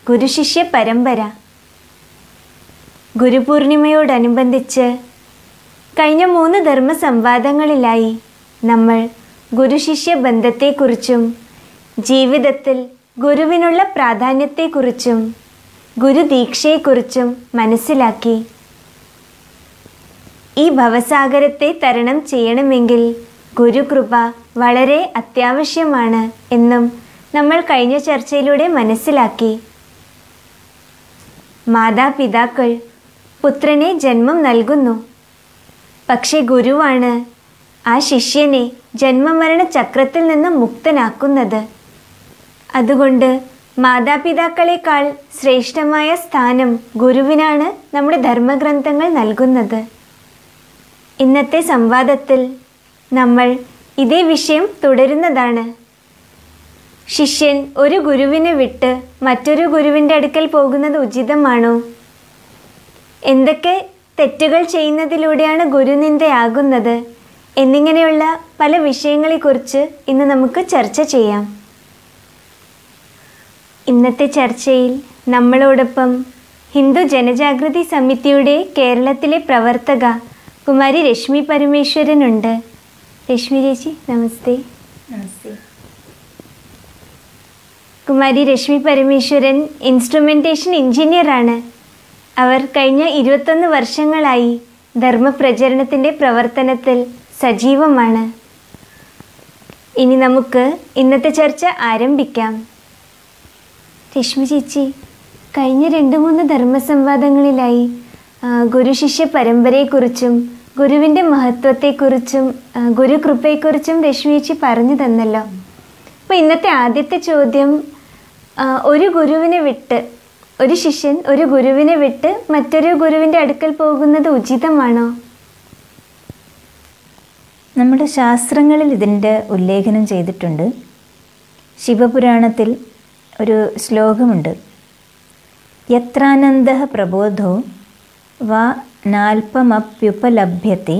ഗുരുശിഷ്യ പരമ്പര ഗുരുപൂർണിമയോടനുബന്ധിച്ച് കഴിഞ്ഞ മൂന്ന് ധർമ്മ സംവാദങ്ങളിലായി നമ്മൾ ഗുരുശിഷ്യ ബന്ധത്തെക്കുറിച്ചും ജീവിതത്തിൽ ഗുരുവിനുള്ള പ്രാധാന്യത്തെക്കുറിച്ചും ഗുരുദീക്ഷയെക്കുറിച്ചും മനസ്സിലാക്കി ഈ ഭവസാഗരത്തെ തരണം ചെയ്യണമെങ്കിൽ ഗുരുകൃപ വളരെ അത്യാവശ്യമാണ് എന്നും നമ്മൾ കഴിഞ്ഞ ചർച്ചയിലൂടെ മനസ്സിലാക്കി മാതാപിതാക്കൾ പുത്രനെ ജന്മം നൽകുന്നു പക്ഷേ ഗുരുവാണ് ആ ശിഷ്യനെ ജന്മമരണ ചക്രത്തിൽ നിന്ന് മുക്തനാക്കുന്നത് അതുകൊണ്ട് മാതാപിതാക്കളെക്കാൾ ശ്രേഷ്ഠമായ സ്ഥാനം ഗുരുവിനാണ് നമ്മുടെ ധർമ്മഗ്രന്ഥങ്ങൾ നൽകുന്നത് ഇന്നത്തെ സംവാദത്തിൽ നമ്മൾ ഇതേ വിഷയം തുടരുന്നതാണ് ശിഷ്യൻ ഒരു ഗുരുവിനെ വിട്ട് മറ്റൊരു ഗുരുവിൻ്റെ അടുക്കൽ പോകുന്നത് ഉചിതമാണോ എന്തൊക്കെ തെറ്റുകൾ ചെയ്യുന്നതിലൂടെയാണ് ഗുരുനിന്ദയാകുന്നത് എന്നിങ്ങനെയുള്ള പല വിഷയങ്ങളെക്കുറിച്ച് ഇന്ന് നമുക്ക് ചർച്ച ചെയ്യാം ഇന്നത്തെ ചർച്ചയിൽ നമ്മളോടൊപ്പം ഹിന്ദു ജനജാഗൃതി സമിതിയുടെ കേരളത്തിലെ പ്രവർത്തക കുമാരി രശ്മി പരമേശ്വരനുണ്ട് രശ്മി ചേച്ചി നമസ്തേ നമസ്തേ കുമാരി രശ്മി പരമേശ്വരൻ ഇൻസ്ട്രുമെൻറ്റേഷൻ എഞ്ചിനീയറാണ് അവർ കഴിഞ്ഞ ഇരുപത്തൊന്ന് വർഷങ്ങളായി ധർമ്മപ്രചരണത്തിൻ്റെ പ്രവർത്തനത്തിൽ സജീവമാണ് ഇനി നമുക്ക് ഇന്നത്തെ ചർച്ച ആരംഭിക്കാം രശ്മി ചേച്ചി കഴിഞ്ഞ രണ്ട് മൂന്ന് ധർമ്മസംവാദങ്ങളിലായി ആ, ഗുരുശിഷ്യ പരമ്പരയെക്കുറിച്ചും ഗുരുവിൻ്റെ മഹത്വത്തെക്കുറിച്ചും ആ, ഗുരുകൃപയെക്കുറിച്ചും രശ്മി ചേച്ചി പറഞ്ഞു തന്നല്ലോ അപ്പോൾ ഇന്നത്തെ ആദ്യത്തെ ചോദ്യം ആ, ഒരു ഗുരുവിനെ വിട്ട് ഒരു ശിഷ്യൻ ഒരു ഗുരുവിനെ വിട്ട് മറ്റൊരു ഗുരുവിൻ്റെ അടുക്കൽ പോകുന്നത് ഉചിതമാണോ നമ്മുടെ ശാസ്ത്രങ്ങളിൽ ഇതിൻ്റെ ഉല്ലേഖനം ചെയ്തിട്ടുണ്ട് ശിവപുരാണത്തിൽ ഒരു ശ്ലോകമുണ്ട് യത്രാനന്ദ പ്രബോധോ വാ നാൽപ്പമപ്യുപലഭ്യത്തെ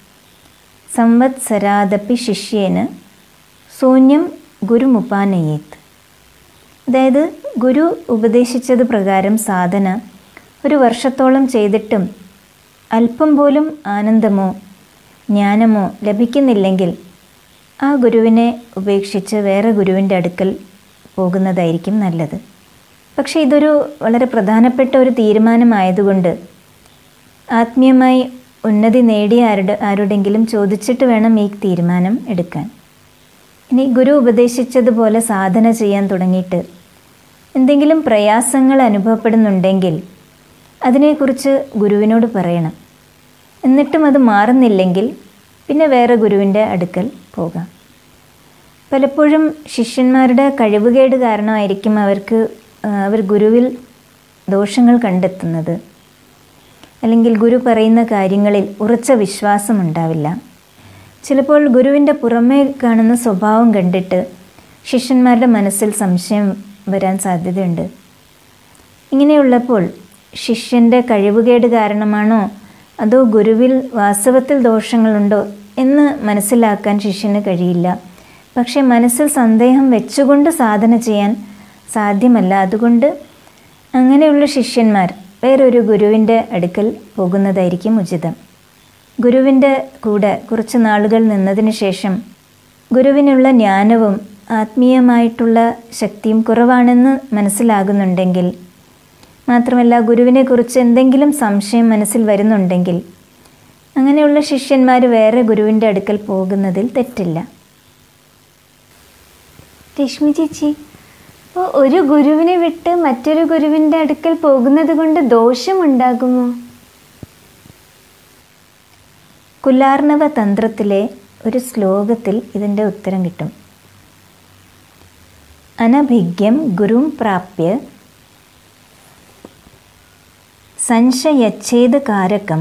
സംവത്സരാദപി ശിഷ്യേന ശൂന്യം ഗുരുമുപാനയേത് അതായത് ഗുരു ഉപദേശിച്ചത് പ്രകാരം സാധന ഒരു വർഷത്തോളം ചെയ്തിട്ടും അല്പം പോലും ആനന്ദമോ ജ്ഞാനമോ ലഭിക്കുന്നില്ലെങ്കിൽ ആ ഗുരുവിനെ ഉപേക്ഷിച്ച് വേറെ ഗുരുവിൻ്റെ അടുക്കൽ പോകുന്നതായിരിക്കും നല്ലത് പക്ഷേ ഇതൊരു വളരെ പ്രധാനപ്പെട്ട ഒരു തീരുമാനമായതുകൊണ്ട് ആത്മീയമായി ഉന്നതി നേടിയ ആരുടെ ആരോടെങ്കിലും ചോദിച്ചിട്ട് വേണം ഈ തീരുമാനം എടുക്കാൻ ഇനി ഗുരു ഉപദേശിച്ചതുപോലെ സാധന ചെയ്യാൻ തുടങ്ങിയിട്ട് എന്തെങ്കിലും പ്രയാസങ്ങൾ അനുഭവപ്പെടുന്നുണ്ടെങ്കിൽ അതിനെക്കുറിച്ച് ഗുരുവിനോട് പറയണം എന്നിട്ടും അത് മാറുന്നില്ലെങ്കിൽ പിന്നെ വേറെ ഗുരുവിൻ്റെ അടുക്കൽ പോകാം പലപ്പോഴും ശിഷ്യന്മാരുടെ കഴിവുകേട് കാരണമായിരിക്കും അവർക്ക് ആ, അവർ ഗുരുവിൽ ദോഷങ്ങൾ കണ്ടെത്തുന്നത് അല്ലെങ്കിൽ ഗുരു പറയുന്ന കാര്യങ്ങളിൽ ഉറച്ച വിശ്വാസം ഉണ്ടാവില്ല ചിലപ്പോൾ ഗുരുവിൻ്റെ പുറമേ കാണുന്ന സ്വഭാവം കണ്ടിട്ട് ശിഷ്യന്മാരുടെ മനസ്സിൽ സംശയം വരാൻ സാധ്യതയുണ്ട് ഇങ്ങനെയുള്ളപ്പോൾ ശിഷ്യൻ്റെ കഴിവുകേട് കാരണമാണോ അതോ ഗുരുവിൽ വാസ്തവത്തിൽ ദോഷങ്ങളുണ്ടോ എന്ന് മനസ്സിലാക്കാൻ ശിഷ്യന് കഴിയില്ല പക്ഷേ മനസ്സിൽ സന്ദേഹം വെച്ചുകൊണ്ട് സാധന ചെയ്യാൻ സാധ്യമല്ല അതുകൊണ്ട് അങ്ങനെയുള്ള ശിഷ്യന്മാർ വേറൊരു ഗുരുവിൻ്റെ അടുക്കൽ പോകുന്നതായിരിക്കും ഉചിതം ഗുരുവിൻ്റെ കൂടെ കുറച്ച് നാളുകൾ നിന്നതിന് ശേഷം ഗുരുവിനുള്ള ജ്ഞാനവും ആത്മീയമായിട്ടുള്ള ശക്തിയും കുറവാണെന്ന് മനസ്സിലാകുന്നുണ്ടെങ്കിൽ മാത്രമല്ല ഗുരുവിനെക്കുറിച്ച് എന്തെങ്കിലും സംശയം മനസ്സിൽ വരുന്നുണ്ടെങ്കിൽ അങ്ങനെയുള്ള ശിഷ്യന്മാർ വേറെ ഗുരുവിൻ്റെ അടുക്കൽ പോകുന്നതിൽ തെറ്റില്ല രശ്മി ചേച്ചി അപ്പോൾ ഒരു ഗുരുവിനെ വിട്ട് മറ്റൊരു ഗുരുവിൻ്റെ അടുക്കൽ പോകുന്നത് കൊണ്ട് ദോഷമുണ്ടാകുമോ കുലാർണവ തന്ത്രത്തിലെ ഒരു ശ്ലോകത്തിൽ ഇതിൻ്റെ ഉത്തരം കിട്ടും അനഭിജ്ഞം ഗുരും പ്രാപ്യ സംശയച്ഛേദകാരകം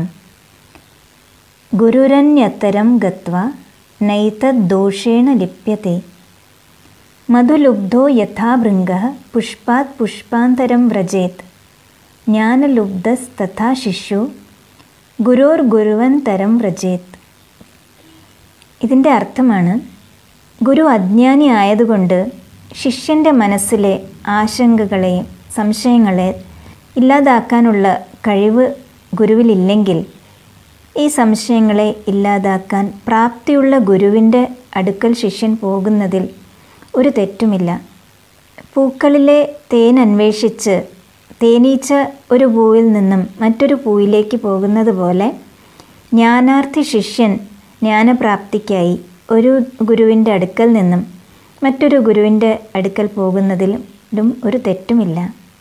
ഗുരുരന്യത്തരം ഗത്വ നൈതദ്ദോഷേണ ലിപ്യത്തെ മധുലുബ്ധോ യഥാ ഭൃംഗഃ പുഷ്പാത് പുഷ്പാന്തരം വ്രജേത് ജ്ഞാനലുബ്ധസ്തഥാ ശിശു ഗുരോർ ഗുരുവന്തരം വ്രജേത് ഇതിൻ്റെ അർത്ഥമാണ് ഗുരു അജ്ഞാനി ആയതുകൊണ്ട് ശിഷ്യൻ്റെ മനസ്സിലെ ആശങ്കകളെയും സംശയങ്ങളെ ഇല്ലാതാക്കാനുള്ള കഴിവ് ഗുരുവിലില്ലെങ്കിൽ ഈ സംശയങ്ങളെ ഇല്ലാതാക്കാൻ പ്രാപ്തിയുള്ള ഗുരുവിൻ്റെ അടുക്കൽ ശിഷ്യൻ പോകുന്നതിൽ ഒരു തെറ്റുമില്ല പൂക്കളിലെ തേൻ അന്വേഷിച്ച് തേനീച്ച ഒരു പൂവിൽ നിന്നും മറ്റൊരു പൂവിലേക്ക് പോകുന്നത് പോലെ ജ്ഞാനാർത്ഥി ശിഷ്യൻ ജ്ഞാനപ്രാപ്തിക്കായി ഒരു ഗുരുവിൻ്റെ അടുക്കൽ നിന്നും മറ്റൊരു ഗുരുവിൻ്റെ അടുക്കൽ പോകുന്നതിലും ഒരു തെറ്റുമില്ല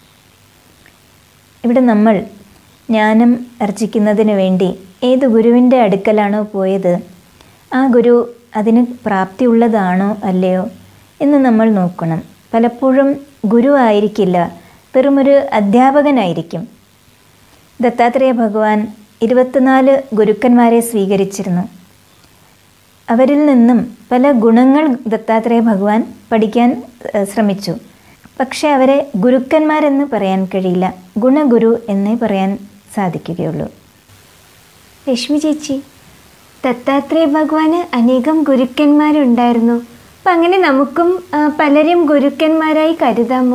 ഇവിടെ നമ്മൾ ജ്ഞാനം അർജിക്കുന്നതിന് വേണ്ടി ഏത് ഗുരുവിൻ്റെ അടുക്കലാണോ പോയത് ആ ഗുരു അതിന് പ്രാപ്തിയുള്ളതാണോ അല്ലയോ എന്ന് നമ്മൾ നോക്കണം പലപ്പോഴും ഗുരു ആയിരിക്കില്ല വെറുമൊരു അധ്യാപകനായിരിക്കും ദത്താത്രേയ ഭഗവാൻ ഇരുപത്തിനാല് ഗുരുക്കന്മാരെ സ്വീകരിച്ചിരുന്നു അവരിൽ നിന്നും പല ഗുണങ്ങൾ ദത്താത്രേയ ഭഗവാൻ പഠിക്കാൻ ഏഹ്, ശ്രമിച്ചു പക്ഷെ അവരെ ഗുരുക്കന്മാരെന്ന് പറയാൻ കഴിയില്ല ഗുണഗുരു എന്നേ പറയാൻ സാധിക്കുകയുള്ളൂ രശ്മി ചേച്ചി ദത്താത്രേയ ഭഗവാന് അനേകം ഗുരുക്കന്മാരുണ്ടായിരുന്നു അപ്പം അങ്ങനെ നമുക്കും ആ, പലരും ഗുരുക്കന്മാരായി കരുതാമോ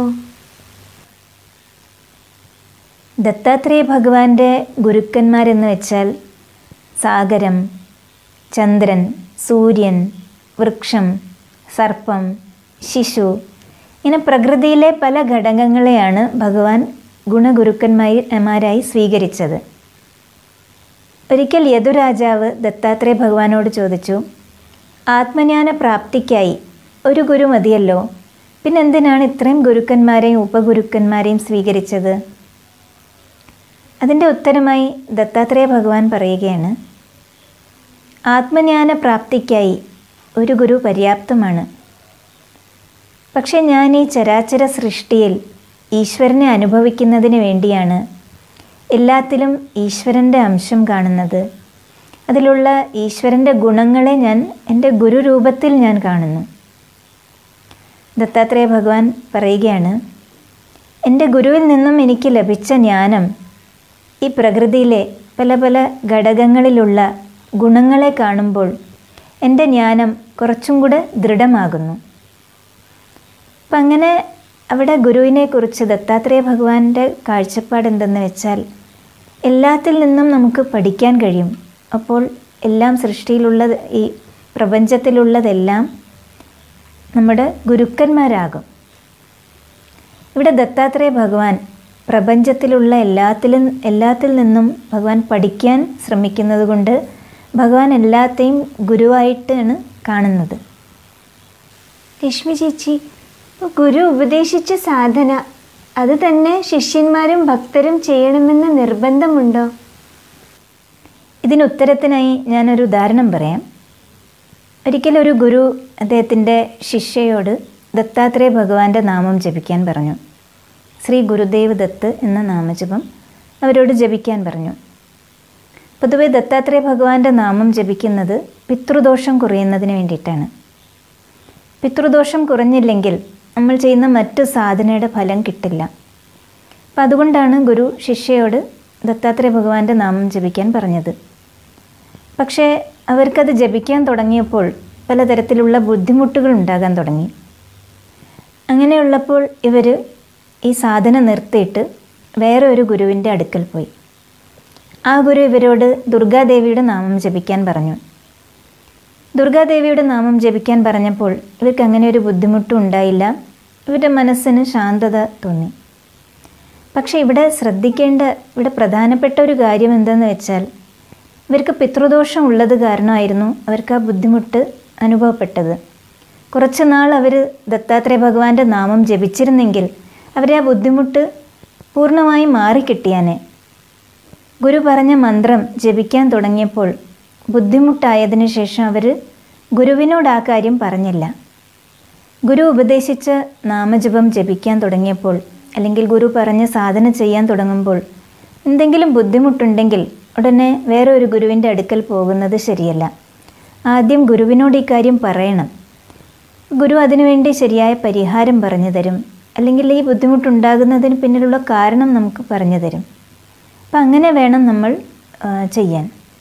ദത്താത്രേയ ഭഗവാന്റെ ഗുരുക്കന്മാരെന്ന് വെച്ചാൽ സാഗരം ചന്ദ്രൻ സൂര്യൻ വൃക്ഷം സർപ്പം ശിശു ഇങ്ങനെ പ്രകൃതിയിലെ പല ഘടകങ്ങളെയാണ് ഭഗവാൻ ഗുണഗുരുക്കന്മാരായി സ്വീകരിച്ചത് ഒരിക്കൽ യദുരാജാവ് ദത്താത്രേയ ഭഗവാനോട് ചോദിച്ചു ആത്മജ്ഞാന പ്രാപ്തിക്കായി ഒരു ഗുരു മതിയല്ലോ പിന്നെന്തിനാണ് ഇത്രയും ഗുരുക്കന്മാരെയും ഉപഗുരുക്കന്മാരെയും സ്വീകരിച്ചത് അതിൻ്റെ ഉത്തരമായി ദത്താത്രേയ ഭഗവാൻ പറയുകയാണ് ആത്മജ്ഞാന പ്രാപ്തിക്കായി ഒരു ഗുരു പര്യാപ്തമാണ് പക്ഷെ ഞാൻ ഈ ചരാചര സൃഷ്ടിയിൽ ഈശ്വരനെ അനുഭവിക്കുന്നതിന് വേണ്ടിയാണ് എല്ലാത്തിലും ഈശ്വരൻ്റെ അംശം കാണുന്നത് അതിലുള്ള ഈശ്വരൻ്റെ ഗുണങ്ങളെ ഞാൻ എൻ്റെ ഗുരുരൂപത്തിൽ ഞാൻ കാണുന്നു ദത്താത്രേയ ഭഗവാൻ പറയുകയാണ് എൻ്റെ ഗുരുവിൽ നിന്നും എനിക്ക് ലഭിച്ച ജ്ഞാനം ഈ പ്രകൃതിയിലെ പല പല ഘടകങ്ങളിലുള്ള ഗുണങ്ങളെ കാണുമ്പോൾ എൻ്റെ ജ്ഞാനം കുറച്ചും കൂടെ ദൃഢമാകുന്നു അപ്പം അങ്ങനെ അവിടെ ഗുരുവിനെ കുറിച്ച് ദത്താത്രേയ ഭഗവാന്റെ കാഴ്ചപ്പാട് എന്തെന്ന് വെച്ചാൽ എല്ലാത്തിൽ നിന്നും നമുക്ക് പഠിക്കാൻ കഴിയും അപ്പോൾ എല്ലാം സൃഷ്ടിയിലുള്ളത് ഈ പ്രപഞ്ചത്തിലുള്ളതെല്ലാം നമ്മുടെ ഗുരുക്കന്മാരാകും ഇവിടെ ദത്താത്രേയ ഭഗവാൻ പ്രപഞ്ചത്തിലുള്ള എല്ലാത്തിലും എല്ലാത്തിൽ നിന്നും ഭഗവാൻ പഠിക്കാൻ ശ്രമിക്കുന്നത് കൊണ്ട് ഭഗവാൻ എല്ലാത്തെയും ഗുരുവായിട്ടാണ് കാണുന്നത് രശ്മി ചേച്ചി ഇപ്പൊ ഗുരു ഉപദേശിച്ച സാധന അത് തന്നെ ശിഷ്യന്മാരും ഭക്തരും ചെയ്യണമെന്ന് നിർബന്ധമുണ്ടോ ഇതിന് ഉത്തരത്തിനായി ഞാനൊരു ഉദാഹരണം പറയാം ഒരിക്കലും ഒരു ഗുരു അദ്ദേഹത്തിൻ്റെ ശിഷ്യയോട് ദത്താത്രേയ ഭഗവാന്റെ നാമം ജപിക്കാൻ പറഞ്ഞു ശ്രീ ഗുരുദേവ് ദത്ത് എന്ന നാമജപം അവരോട് ജപിക്കാൻ പറഞ്ഞു പൊതുവെ ദത്താത്രേയ ഭഗവാന്റെ നാമം ജപിക്കുന്നത് പിതൃദോഷം കുറയുന്നതിന് വേണ്ടിയിട്ടാണ് പിതൃദോഷം കുറഞ്ഞില്ലെങ്കിൽ നമ്മൾ ചെയ്യുന്ന മറ്റു സാധനയുടെ ഫലം കിട്ടില്ല അപ്പം അതുകൊണ്ടാണ് ഗുരു ശിഷ്യയോട് ദത്താത്രേയ ഭഗവാന്റെ നാമം ജപിക്കാൻ പറഞ്ഞത് പക്ഷേ അവർക്കത് ജപിക്കാൻ തുടങ്ങിയപ്പോൾ പലതരത്തിലുള്ള ബുദ്ധിമുട്ടുകൾ ഉണ്ടാകാൻ തുടങ്ങി അങ്ങനെയുള്ളപ്പോൾ ഇവർ ഈ സാധന നിർത്തിയിട്ട് വേറെ ഒരു ഗുരുവിൻ്റെ അടുക്കൽ പോയി ആ ഗുരു ഇവരോട് ദുർഗാദേവിയുടെ നാമം ജപിക്കാൻ പറഞ്ഞു ദുർഗാദേവിയുടെ നാമം ജപിക്കാൻ പറഞ്ഞപ്പോൾ ഇവർക്ക് അങ്ങനെ ഒരു ബുദ്ധിമുട്ടും ഉണ്ടായില്ല ഇവരുടെ മനസ്സിന് ശാന്തത തോന്നി പക്ഷേ ഇവിടെ ശ്രദ്ധിക്കേണ്ട ഇവിടെ പ്രധാനപ്പെട്ട ഒരു കാര്യം എന്തെന്ന് വെച്ചാൽ ഇവർക്ക് പിതൃദോഷം ഉള്ളത് കാരണമായിരുന്നു അവർക്ക് ആ ബുദ്ധിമുട്ട് അനുഭവപ്പെട്ടത് കുറച്ച് നാൾ അവർ ദത്താത്രേയ ഭഗവാന്റെ നാമം ജപിച്ചിരുന്നെങ്കിൽ അവരെ ആ ബുദ്ധിമുട്ട് പൂർണ്ണമായി മാറിക്കിട്ടിയാനെ ഗുരു പറഞ്ഞ മന്ത്രം ജപിക്കാൻ തുടങ്ങിയപ്പോൾ ബുദ്ധിമുട്ടായതിനു ശേഷം അവർ ഗുരുവിനോട് ആ കാര്യം പറഞ്ഞില്ല ഗുരു ഉപദേശിച്ച നാമജപം ജപിക്കാൻ തുടങ്ങിയപ്പോൾ അല്ലെങ്കിൽ ഗുരു പറഞ്ഞ സാധന ചെയ്യാൻ തുടങ്ങുമ്പോൾ എന്തെങ്കിലും ബുദ്ധിമുട്ടുണ്ടെങ്കിൽ ഉടനെ വേറെ ഒരു ഗുരുവിൻ്റെ അടുക്കൽ പോകുന്നത് ശരിയല്ല ആദ്യം ഗുരുവിനോട് ഈ കാര്യം പറയണം ഗുരു അതിനുവേണ്ടി ശരിയായ പരിഹാരം പറഞ്ഞു തരും അല്ലെങ്കിൽ ഈ ബുദ്ധിമുട്ടുണ്ടാകുന്നതിന് പിന്നിലുള്ള കാരണം നമുക്ക് പറഞ്ഞു തരും അപ്പം അങ്ങനെ വേണം നമ്മൾ ആ, ചെയ്യാൻ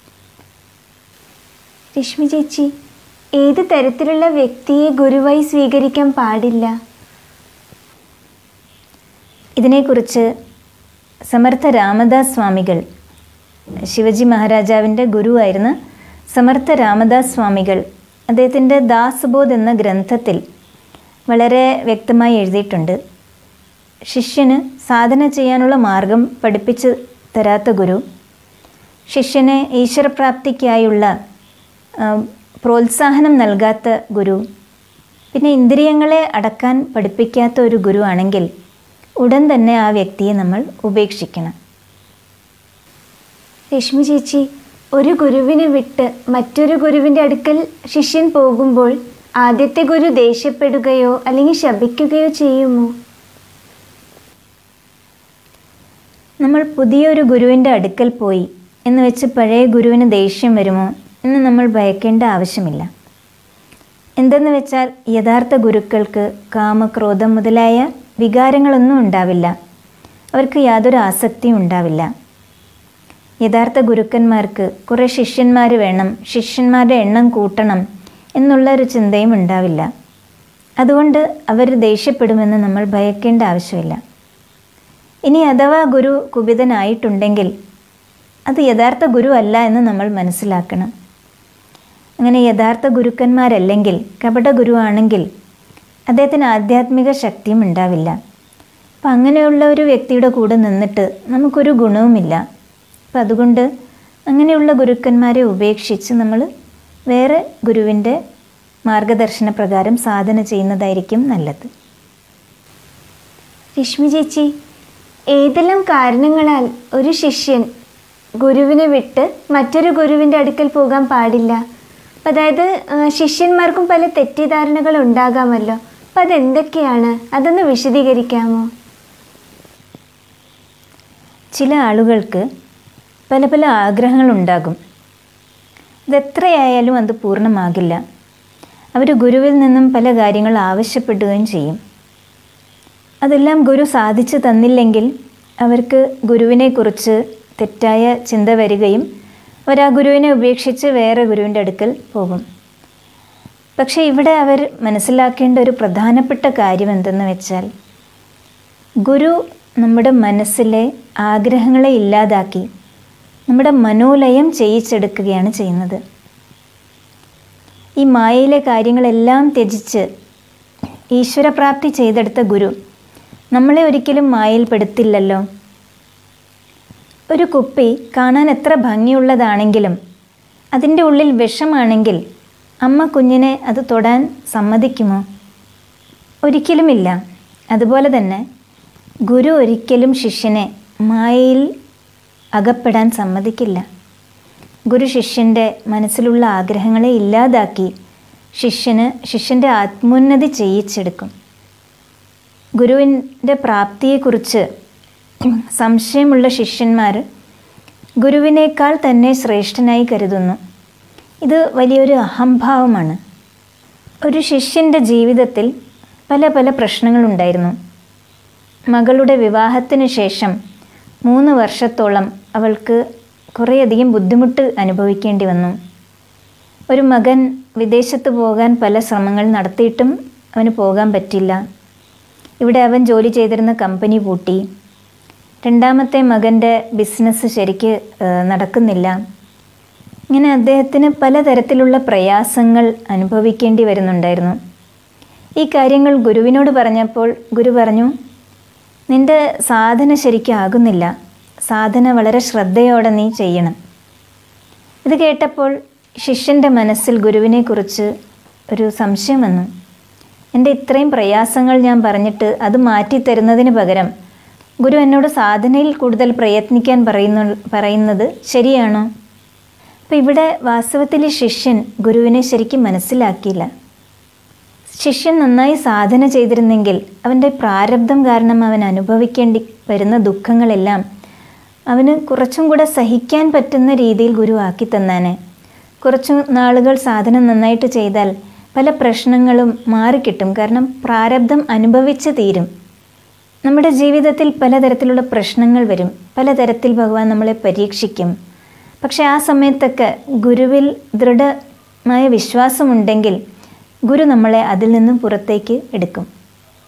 രശ്മി ചേച്ചി ഏത് തരത്തിലുള്ള വ്യക്തിയെ ഗുരുവായി സ്വീകരിക്കാൻ പാടില്ല ഇതിനെക്കുറിച്ച് സമർത്ഥ രാമദാസ് സ്വാമികൾ ശിവജി മഹാരാജാവിൻ്റെ ഗുരുവായിരുന്ന സമർത്ഥ രാമദാസ് സ്വാമികൾ അദ്ദേഹത്തിൻ്റെ ദാസ്ബോധ് എന്ന ഗ്രന്ഥത്തിൽ വളരെ വ്യക്തമായി എഴുതിയിട്ടുണ്ട് ശിഷ്യന് സാധന ചെയ്യാനുള്ള മാർഗം പഠിപ്പിച്ചു തരാത്ത ഗുരു ശിഷ്യന് ഈശ്വരപ്രാപ്തിക്കായുള്ള ആ, പ്രോത്സാഹനം നൽകാത്ത ഗുരു പിന്നെ ഇന്ദ്രിയങ്ങളെ അടക്കാൻ പഠിപ്പിക്കാത്ത ഒരു ഗുരു ആണെങ്കിൽ ഉടൻ തന്നെ ആ വ്യക്തിയെ നമ്മൾ ഉപേക്ഷിക്കണം രശ്മി ചേച്ചി ഒരു ഗുരുവിനെ വിട്ട് മറ്റൊരു ഗുരുവിൻ്റെ അടുക്കൽ ശിഷ്യൻ പോകുമ്പോൾ ആദ്യത്തെ ഗുരു ദേഷ്യപ്പെടുകയോ അല്ലെങ്കിൽ ശപിക്കുകയോ ചെയ്യുമോ നമ്മൾ പുതിയൊരു ഗുരുവിൻ്റെ അടുക്കൽ പോയി എന്ന് വെച്ച് പഴയ ഗുരുവിന് ദേഷ്യം വരുമോ എന്ന് നമ്മൾ ഭയക്കേണ്ട ആവശ്യമില്ല എന്തെന്ന് വെച്ചാൽ യഥാർത്ഥ ഗുരുക്കൾക്ക് കാമക്രോധം മുതലായ വികാരങ്ങളൊന്നും ഉണ്ടാവില്ല അവർക്ക് യാതൊരു ആസക്തിയും ഉണ്ടാവില്ല യഥാർത്ഥ ഗുരുക്കന്മാർക്ക് കുറേ ശിഷ്യന്മാർ വേണം ശിഷ്യന്മാരുടെ എണ്ണം കൂട്ടണം എന്നുള്ള ഒരു ചിന്തയും ഉണ്ടാവില്ല അതുകൊണ്ട് അവർ ദേഷ്യപ്പെടുമെന്ന് നമ്മൾ ഭയക്കേണ്ട ആവശ്യമില്ല ഇനി അഥവാ ഗുരു കുപിതനായിട്ടുണ്ടെങ്കിൽ അത് യഥാർത്ഥ ഗുരു അല്ല എന്ന് നമ്മൾ മനസ്സിലാക്കണം അങ്ങനെ യഥാർത്ഥ ഗുരുക്കന്മാരല്ലെങ്കിൽ കപട ഗുരുവാണെങ്കിൽ അദ്ദേഹത്തിന് ആധ്യാത്മിക ശക്തിയും ഉണ്ടാവില്ല അപ്പം അങ്ങനെയുള്ള ഒരു വ്യക്തിയുടെ കൂടെ നിന്നിട്ട് നമുക്കൊരു ഗുണവുമില്ല അപ്പം അതുകൊണ്ട് അങ്ങനെയുള്ള ഗുരുക്കന്മാരെ ഉപേക്ഷിച്ച് നമ്മൾ വേറെ ഗുരുവിൻ്റെ മാർഗദർശന പ്രകാരം സാധന ചെയ്യുന്നതായിരിക്കും നല്ലത് രശ്മി ചേച്ചി ഏതെല്ലാം കാരണങ്ങളാൽ ഒരു ശിഷ്യൻ ഗുരുവിനെ വിട്ട് മറ്റൊരു ഗുരുവിൻ്റെ അടുക്കൽ പോകാൻ പാടില്ല അപ്പം അതായത് ആ, ശിഷ്യന്മാർക്കും പല തെറ്റിദ്ധാരണകൾ ഉണ്ടാകാമല്ലോ അപ്പം അതെന്തൊക്കെയാണ് അതൊന്ന് വിശദീകരിക്കാമോ ചില ആളുകൾക്ക് പല പല ആഗ്രഹങ്ങളുണ്ടാകും ഇതെത്രയായാലും അത് പൂർണ്ണമാകില്ല അവർ ഗുരുവിൽ നിന്നും പല കാര്യങ്ങൾ ആവശ്യപ്പെടുകയും ചെയ്യും അതെല്ലാം ഗുരു സാധിച്ചു തന്നില്ലെങ്കിൽ അവർക്ക് ഗുരുവിനെക്കുറിച്ച് തെറ്റായ ചിന്ത വരികയും അവർ ആ ഗുരുവിനെ ഉപേക്ഷിച്ച് വേറെ ഗുരുവിൻ്റെ അടുക്കൽ പോകും പക്ഷേ ഇവിടെ അവർ മനസ്സിലാക്കേണ്ട ഒരു പ്രധാനപ്പെട്ട കാര്യം എന്തെന്ന് വെച്ചാൽ ഗുരു നമ്മുടെ മനസ്സിലെ ആഗ്രഹങ്ങളെ ഇല്ലാതാക്കി നമ്മുടെ മനോലയം ചെയ്യിച്ചെടുക്കുകയാണ് ചെയ്യുന്നത് ഈ മായയിലെ കാര്യങ്ങളെല്ലാം ത്യജിച്ച് ഈശ്വരപ്രാപ്തി ചെയ്തെടുത്ത ഗുരു നമ്മളെ ഒരിക്കലും മായയിൽപ്പെടുത്തില്ലല്ലോ ഒരു കുപ്പി കാണാൻ എത്ര ഭംഗിയുള്ളതാണെങ്കിലും അതിൻ്റെ ഉള്ളിൽ വിഷമാണെങ്കിൽ അമ്മ കുഞ്ഞിനെ അത് തൊടാൻ സമ്മതിക്കുമോ ഒരിക്കലുമില്ല അതുപോലെ തന്നെ ഗുരു ഒരിക്കലും ശിഷ്യനെ മായയിൽ അകപ്പെടാൻ സമ്മതിക്കില്ല ഗുരു ശിഷ്യൻ്റെ മനസ്സിലുള്ള ആഗ്രഹങ്ങളെ ഇല്ലാതാക്കി ശിഷ്യന് ശിഷ്യൻ്റെ ആത്മോന്നതി ചെയ്യിച്ചെടുക്കും ഗുരുവിൻ്റെ പ്രാപ്തിയെക്കുറിച്ച് സംശയമുള്ള ശിഷ്യന്മാർ ഗുരുവിനേക്കാൾ തന്നെ ശ്രേഷ്ഠനായി കരുതുന്നു ഇത് വലിയൊരു അഹംഭാവമാണ് ഒരു ശിഷ്യൻ്റെ ജീവിതത്തിൽ പല പല പ്രശ്നങ്ങളുണ്ടായിരുന്നു മകളുടെ വിവാഹത്തിന് ശേഷം മൂന്ന് വർഷത്തോളം അവൾക്ക് കുറേയധികം ബുദ്ധിമുട്ട് അനുഭവിക്കേണ്ടി വന്നു ഒരു മകൻ വിദേശത്ത് പോകാൻ പല ശ്രമങ്ങൾ നടത്തിയിട്ടും അവന് പോകാൻ പറ്റില്ല ഇവിടെ അവൻ ജോലി ചെയ്തിരുന്ന കമ്പനി പൂട്ടി രണ്ടാമത്തെ മകൻ്റെ ബിസിനസ് ശരിക്ക് ഏഹ്, നടക്കുന്നില്ല ഇങ്ങനെ അദ്ദേഹത്തിന് പലതരത്തിലുള്ള പ്രയാസങ്ങൾ അനുഭവിക്കേണ്ടി വരുന്നുണ്ടായിരുന്നു ഈ കാര്യങ്ങൾ ഗുരുവിനോട് പറഞ്ഞപ്പോൾ ഗുരു പറഞ്ഞു നിന്റെ സാധന ശരിക്കും ആകുന്നില്ല സാധന വളരെ ശ്രദ്ധയോടെ നീ ചെയ്യണം ഇത് കേട്ടപ്പോൾ ശിഷ്യൻ്റെ മനസ്സിൽ ഗുരുവിനെക്കുറിച്ച് ഒരു സംശയം വന്നു എൻ്റെ ഇത്രയും പ്രയാസങ്ങൾ ഞാൻ പറഞ്ഞിട്ട് അത് മാറ്റിത്തരുന്നതിന് പകരം ഗുരു എന്നോട് സാധനയിൽ കൂടുതൽ പ്രയത്നിക്കാൻ പറയുന്നു പറയുന്നത് ശരിയാണോ അപ്പം ഇവിടെ വാസ്തവത്തിൽ ഈ ശിഷ്യൻ ഗുരുവിനെ ശരിക്കും മനസ്സിലാക്കിയില്ല ശിഷ്യൻ നന്നായി സാധന ചെയ്തിരുന്നെങ്കിൽ അവൻ്റെ പ്രാരബ്ധം കാരണം അവൻ അനുഭവിക്കേണ്ടി വരുന്ന ദുഃഖങ്ങളെല്ലാം അവന് കുറച്ചും കൂടെ സഹിക്കാൻ പറ്റുന്ന രീതിയിൽ ഗുരു ആക്കി തന്നാനെ കുറച്ചു നാളുകൾ സാധന നന്നായിട്ട് ചെയ്താൽ പല പ്രശ്നങ്ങളും മാറിക്കിട്ടും കാരണം പ്രാരബ്ധം അനുഭവിച്ച് തീരും നമ്മുടെ ജീവിതത്തിൽ പലതരത്തിലുള്ള പ്രശ്നങ്ങൾ വരും പലതരത്തിൽ ഭഗവാൻ നമ്മളെ പരീക്ഷിക്കും പക്ഷെ ആ സമയത്തൊക്കെ ഗുരുവിൽ ദൃഢമായ വിശ്വാസമുണ്ടെങ്കിൽ ഗുരു നമ്മളെ അതിൽ നിന്നും പുറത്തേക്ക് എടുക്കും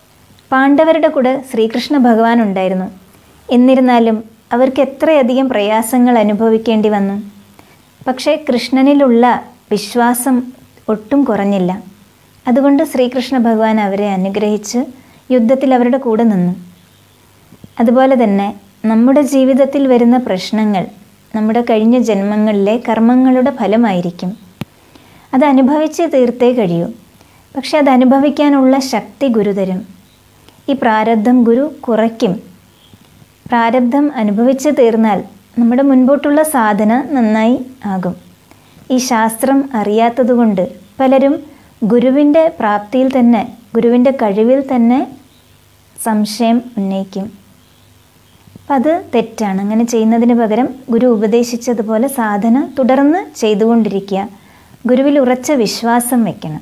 പാണ്ഡവരുടെ കൂടെ ശ്രീകൃഷ്ണ ഭഗവാൻ ഉണ്ടായിരുന്നു എന്നിരുന്നാലും അവർക്ക് എത്രയധികം പ്രയാസങ്ങൾ അനുഭവിക്കേണ്ടി വന്നു പക്ഷേ കൃഷ്ണനിലുള്ള വിശ്വാസം ഒട്ടും കുറഞ്ഞില്ല അതുകൊണ്ട് ശ്രീകൃഷ്ണ ഭഗവാൻ അവരെ അനുഗ്രഹിച്ച് യുദ്ധത്തിൽ അവരുടെ കൂടെ നിന്നു അതുപോലെ തന്നെ നമ്മുടെ ജീവിതത്തിൽ വരുന്ന പ്രശ്നങ്ങൾ നമ്മുടെ കഴിഞ്ഞ ജന്മങ്ങളിലെ കർമ്മങ്ങളുടെ ഫലമായിരിക്കും അത് അനുഭവിച്ച് തീർത്തേ കഴിയൂ പക്ഷെ അത് അനുഭവിക്കാനുള്ള ശക്തി ഗുരുതരും ഈ പ്രാരബ്ധം ഗുരു കുറയ്ക്കും പ്രാരബ്ധം അനുഭവിച്ച് തീർന്നാൽ നമ്മുടെ മുൻപോട്ടുള്ള സാധന നന്നായി ആകും ഈ ശാസ്ത്രം അറിയാത്തതുകൊണ്ട് പലരും ഗുരുവിൻ്റെ പ്രാപ്തിയിൽ തന്നെ ഗുരുവിൻ്റെ കഴിവിൽ തന്നെ സംശയം ഉന്നയിക്കും അപ്പം അത് തെറ്റാണ് അങ്ങനെ ചെയ്യുന്നതിന് പകരം ഗുരു ഉപദേശിച്ചതുപോലെ സാധന തുടർന്ന് ചെയ്തുകൊണ്ടിരിക്കുക ഗുരുവിൽ ഉറച്ച വിശ്വാസം വയ്ക്കണം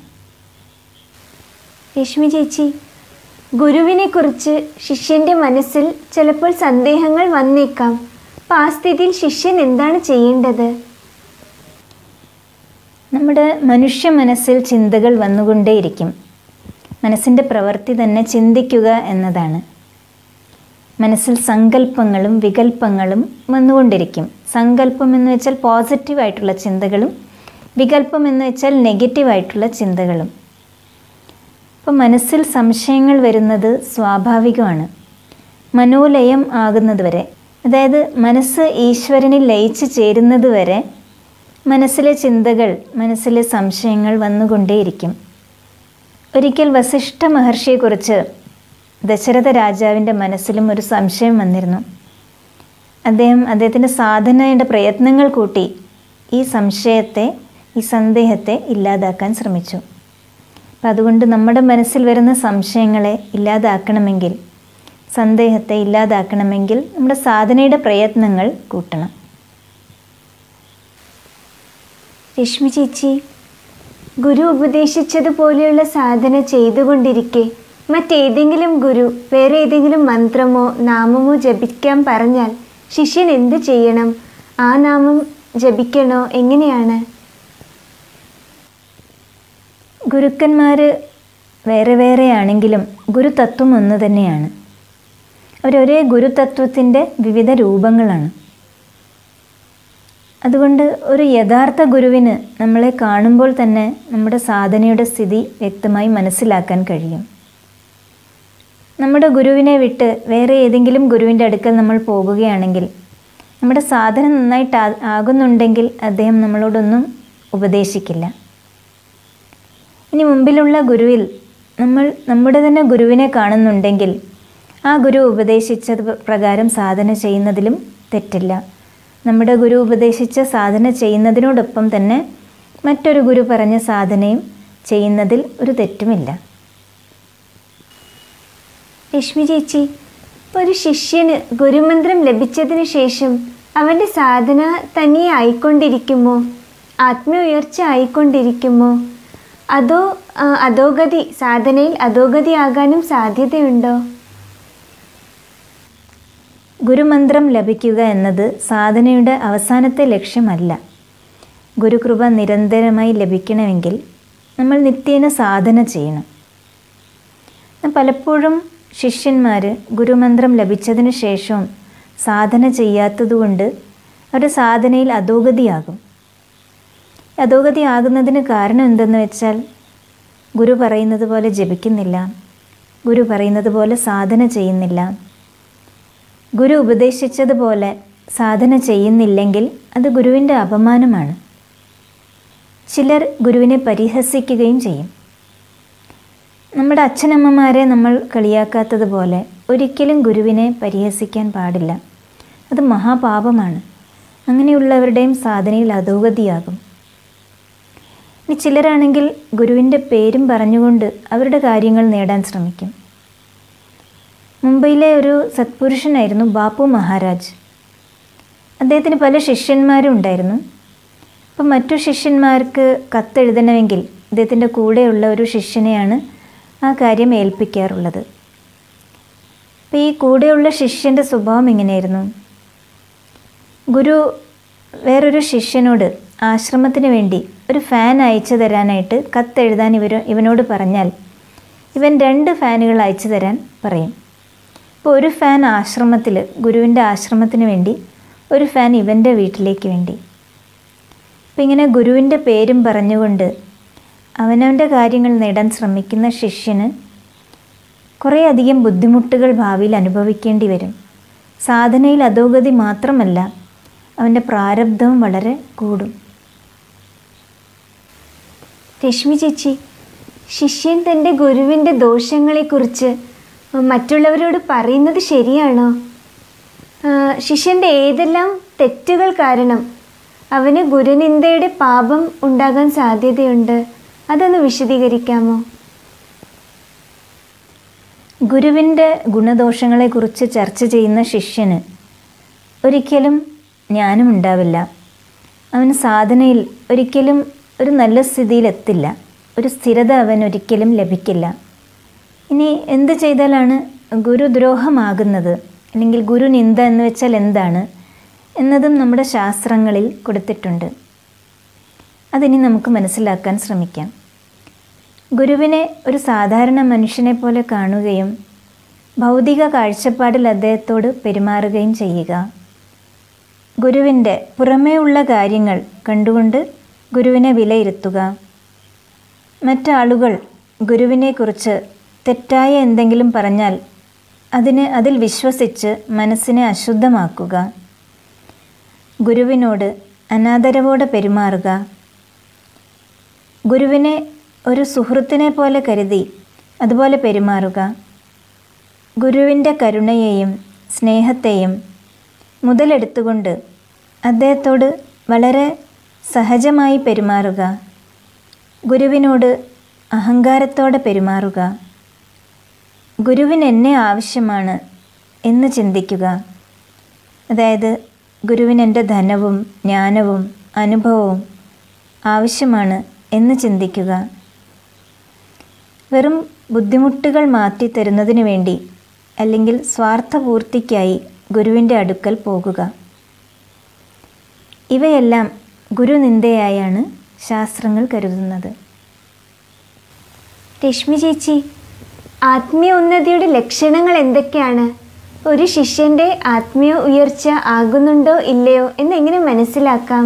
രശ്മി ചേച്ചി ഗുരുവിനെ കുറിച്ച് ശിഷ്യന്റെ മനസ്സിൽ ചിലപ്പോൾ സന്ദേഹങ്ങൾ വന്നേക്കാം അപ്പം ആ സ്ഥിതിയിൽ ശിഷ്യൻ എന്താണ് ചെയ്യേണ്ടത് നമ്മുടെ മനുഷ്യ മനസ്സിൽ ചിന്തകൾ വന്നുകൊണ്ടേയിരിക്കും മനസ്സിൻ്റെ പ്രവൃത്തി തന്നെ ചിന്തിക്കുക എന്നതാണ് മനസ്സിൽ സങ്കല്പങ്ങളും വികല്പങ്ങളും വന്നുകൊണ്ടിരിക്കും സങ്കല്പം എന്ന് വെച്ചാൽ പോസിറ്റീവായിട്ടുള്ള ചിന്തകളും വികല്പം എന്ന് വെച്ചാൽ നെഗറ്റീവായിട്ടുള്ള ചിന്തകളും അപ്പോൾ മനസ്സിൽ സംശയങ്ങൾ വരുന്നത് സ്വാഭാവികമാണ് മനോലയം ആകുന്നത് വരെ അതായത് മനസ്സ് ഈശ്വരനിൽ ലയിച്ച് ചേരുന്നത് വരെ മനസ്സിലെ ചിന്തകൾ മനസ്സിലെ സംശയങ്ങൾ വന്നുകൊണ്ടേയിരിക്കും ഒരിക്കൽ വസിഷ്ഠ മഹർഷിയെക്കുറിച്ച് ദശരഥ രാജാവിൻ്റെ മനസ്സിലും ഒരു സംശയം വന്നിരുന്നു അദ്ദേഹം അദ്ദേഹത്തിൻ്റെ സാധനയുടെ പ്രയത്നങ്ങൾ കൂട്ടി ഈ സംശയത്തെ ഈ സന്ദേഹത്തെ ഇല്ലാതാക്കാൻ ശ്രമിച്ചു അപ്പം അതുകൊണ്ട് നമ്മുടെ മനസ്സിൽ വരുന്ന സംശയങ്ങളെ ഇല്ലാതാക്കണമെങ്കിൽ സന്ദേഹത്തെ ഇല്ലാതാക്കണമെങ്കിൽ നമ്മുടെ സാധനയുടെ പ്രയത്നങ്ങൾ കൂട്ടണം രശ്മി ചേച്ചി ഗുരു ഉപദേശിച്ചതുപോലെയുള്ള സാധന ചെയ്തുകൊണ്ടിരിക്കെ മറ്റേതെങ്കിലും ഗുരു വേറെ ഏതെങ്കിലും മന്ത്രമോ നാമമോ ജപിക്കാൻ പറഞ്ഞാൽ ശിഷ്യൻ എന്ത് ചെയ്യണം ആ നാമം ജപിക്കണോ എങ്ങനെയാണ് ഗുരുക്കന്മാർ വേറെ വേറെ ആണെങ്കിലും ഗുരുതത്വം ഒന്ന് തന്നെയാണ് അവരൊരേ ഗുരുതത്വത്തിൻ്റെ വിവിധ രൂപങ്ങളാണ് അതുകൊണ്ട് ഒരു യഥാർത്ഥ ഗുരുവിന് നമ്മളെ കാണുമ്പോൾ തന്നെ നമ്മുടെ സാധനയുടെ സ്ഥിതി വ്യക്തമായി മനസ്സിലാക്കാൻ കഴിയും നമ്മുടെ ഗുരുവിനെ വിട്ട് വേറെ ഏതെങ്കിലും ഗുരുവിൻ്റെ അടുക്കൽ നമ്മൾ പോകുകയാണെങ്കിൽ നമ്മുടെ സാധന നന്നായിട്ട് ആ- ആകുന്നുണ്ടെങ്കിൽ അദ്ദേഹം നമ്മളോടൊന്നും ഉപദേശിക്കില്ല ഇനി മുമ്പിലുള്ള ഗുരുവിൽ നമ്മൾ നമ്മുടെ തന്നെ ഗുരുവിനെ കാണുന്നുണ്ടെങ്കിൽ ആ ഗുരു ഉപദേശിച്ചത് പ്രകാരം സാധന ചെയ്യുന്നതിലും തെറ്റില്ല നമ്മുടെ ഗുരു ഉപദേശിച്ച സാധന ചെയ്യുന്നതിനോടൊപ്പം തന്നെ മറ്റൊരു ഗുരു പറഞ്ഞ സാധനയും ചെയ്യുന്നതിൽ ഒരു തെറ്റുമില്ല രശ്മി ചേച്ചി ഒരു ശിഷ്യന് ഗുരുമന്ത്രം ലഭിച്ചതിന് ശേഷം അവൻ്റെ സാധന തനിയെ ആയിക്കൊണ്ടിരിക്കുമോ ആത്മീയ ഉയർച്ച ആയിക്കൊണ്ടിരിക്കുമോ അതോ ആ, അധോഗതി സാധനയിൽ അധോഗതി ആകാനും സാധ്യതയുണ്ടോ ഗുരുമന്ത്രം ലഭിക്കുക എന്നത് സാധനയുടെ അവസാനത്തെ ലക്ഷ്യമല്ല ഗുരുകൃപ നിരന്തരമായി ലഭിക്കണമെങ്കിൽ നമ്മൾ നിത്യേന സാധന ചെയ്യണം പലപ്പോഴും ശിഷ്യന്മാർ ഗുരുമന്ത്രം ലഭിച്ചതിന് ശേഷവും സാധന ചെയ്യാത്തതുകൊണ്ട് അവർ സാധനയിൽ അധോഗതിയാകും അധോഗതി ആകുന്നതിന് കാരണം എന്തെന്ന് വെച്ചാൽ ഗുരു പറയുന്നത് പോലെ ജപിക്കുന്നില്ല ഗുരു പറയുന്നത് പോലെ സാധന ചെയ്യുന്നില്ല ഗുരു ഉപദേശിച്ചതുപോലെ സാധന ചെയ്യുന്നില്ലെങ്കിൽ അത് ഗുരുവിൻ്റെ അപമാനമാണ് ചിലർ ഗുരുവിനെ പരിഹസിക്കുകയും ചെയ്യും നമ്മുടെ അച്ഛനമ്മമാരെ നമ്മൾ കളിയാക്കാത്തതുപോലെ ഒരിക്കലും ഗുരുവിനെ പരിഹസിക്കാൻ പാടില്ല അത് മഹാപാപമാണ് അങ്ങനെയുള്ളവരുടെയും സാധനയിൽ അധോഗതിയാകും ഇനി ചിലരാണെങ്കിൽ ഗുരുവിൻ്റെ പേരും പറഞ്ഞുകൊണ്ട് അവരുടെ കാര്യങ്ങൾ നേടാൻ ശ്രമിക്കും മുംബൈയിലെ ഒരു സത്പുരുഷനായിരുന്നു ബാപ്പു മഹാരാജ് അദ്ദേഹത്തിന് പല ശിഷ്യന്മാരും ഉണ്ടായിരുന്നു അപ്പം മറ്റു ശിഷ്യന്മാർക്ക് കത്തെഴുതണമെങ്കിൽ അദ്ദേഹത്തിൻ്റെ കൂടെയുള്ള ഒരു ശിഷ്യനെയാണ് ആ കാര്യം ഏൽപ്പിക്കാറുള്ളത് അപ്പോൾ ഈ കൂടെയുള്ള ശിഷ്യൻ്റെ സ്വഭാവം എങ്ങനെയായിരുന്നു ഗുരു വേറൊരു ശിഷ്യനോട് ആശ്രമത്തിന് വേണ്ടി ഒരു ഫാൻ അയച്ചു തരാനായിട്ട് കത്തെഴുതാൻ ഇവർ ഇവനോട് പറഞ്ഞാൽ ഇവൻ രണ്ട് ഫാനുകൾ അയച്ചു തരാൻ പറയും ഇപ്പോൾ ഒരു ഫാൻ ആശ്രമത്തിൽ ഗുരുവിൻ്റെ ആശ്രമത്തിന് വേണ്ടി ഒരു ഫാൻ ഇവൻ്റെ വീട്ടിലേക്ക് വേണ്ടി അപ്പം ഇങ്ങനെ ഗുരുവിൻ്റെ പേരും പറഞ്ഞുകൊണ്ട് അവനവൻ്റെ കാര്യങ്ങൾ നേടാൻ ശ്രമിക്കുന്ന ശിഷ്യന് കുറേയധികം ബുദ്ധിമുട്ടുകൾ ഭാവിയിൽ അനുഭവിക്കേണ്ടി വരും സാധനയിൽ അധോഗതി മാത്രമല്ല അവൻ്റെ പ്രാരബ്ധവും വളരെ കൂടും രശ്മി ചേച്ചി ശിഷ്യൻ തൻ്റെ ഗുരുവിൻ്റെ ദോഷങ്ങളെക്കുറിച്ച് മറ്റുള്ളവരോട് പറയുന്നത് ശരിയാണോ ആ, ശിഷ്യൻ്റെ ഏതെല്ലാം തെറ്റുകൾ കാരണം അവന് ഗുരുനിന്ദയുടെ പാപം ഉണ്ടാകാൻ സാധ്യതയുണ്ട് അതൊന്ന് വിശദീകരിക്കാമോ ഗുരുവിൻ്റെ ഗുണദോഷങ്ങളെക്കുറിച്ച് ചർച്ച ചെയ്യുന്ന ശിഷ്യന് ഒരിക്കലും ജ്ഞാനം ഉണ്ടാവില്ല അവന് സാധനയിൽ ഒരിക്കലും ഒരു നല്ല സ്ഥിതിയിലെത്തില്ല ഒരു സ്ഥിരത അവൻ ഒരിക്കലും ലഭിക്കില്ല ഇനി എന്ത് ചെയ്താലാണ് ഗുരുദ്രോഹമാകുന്നത് അല്ലെങ്കിൽ ഗുരുനിന്ദ എന്ന് വെച്ചാൽ എന്താണ് എന്നതും നമ്മുടെ ശാസ്ത്രങ്ങളിൽ കൊടുത്തിട്ടുണ്ട് അതിനി നമുക്ക് മനസ്സിലാക്കാൻ ശ്രമിക്കാം ഗുരുവിനെ ഒരു സാധാരണ മനുഷ്യനെ പോലെ കാണുകയും ഭൗതിക കാഴ്ചപ്പാടിൽ അദ്ദേഹത്തോട് പെരുമാറുകയും ചെയ്യുക ഗുരുവിൻ്റെ പുറമേ ഉള്ള കാര്യങ്ങൾ കണ്ടുകൊണ്ട് ഗുരുവിനെ വിലയിരുത്തുക മറ്റാളുകൾ ഗുരുവിനെക്കുറിച്ച് തെറ്റായ എന്തെങ്കിലും പറഞ്ഞാൽ അതിന് അതിൽ വിശ്വസിച്ച് മനസ്സിനെ അശുദ്ധമാക്കുക ഗുരുവിനോട് അനാദരവോടെ പെരുമാറുക ഗുരുവിനെ ഒരു സുഹൃത്തിനെ പോലെ കരുതി അതുപോലെ പെരുമാറുക ഗുരുവിൻ്റെ കരുണയെയും സ്നേഹത്തെയും മുതലെടുത്തുകൊണ്ട് അദ്ദേഹത്തോട് വളരെ സഹജമായി പെരുമാറുക ഗുരുവിനോട് അഹങ്കാരത്തോടെ പെരുമാറുക ഗുരുവിന് എന്നെ ആവശ്യമാണ് എന്ന് ചിന്തിക്കുക അതായത് ഗുരുവിന് എൻ്റെ ധനവും ജ്ഞാനവും അനുഭവവും ആവശ്യമാണ് എന്ന് ചിന്തിക്കുക വെറും ബുദ്ധിമുട്ടുകൾ മാറ്റി തരുന്നതിന് വേണ്ടി അല്ലെങ്കിൽ സ്വാർത്ഥപൂർത്തിക്കായി ഗുരുവിൻ്റെ അടുക്കൽ പോകുക ഇവയെല്ലാം ഗുരുനിന്ദയായാണ് ശാസ്ത്രങ്ങൾ കരുതുന്നത് രശ്മി ചേച്ചി ആത്മീയ ഉന്നതിയുടെ ലക്ഷണങ്ങൾ എന്തൊക്കെയാണ് ഒരു ശിഷ്യന്റെ ആത്മീയ ഉയർച്ച ആകുന്നുണ്ടോ ഇല്ലയോ എന്നെങ്ങനെ മനസ്സിലാക്കാം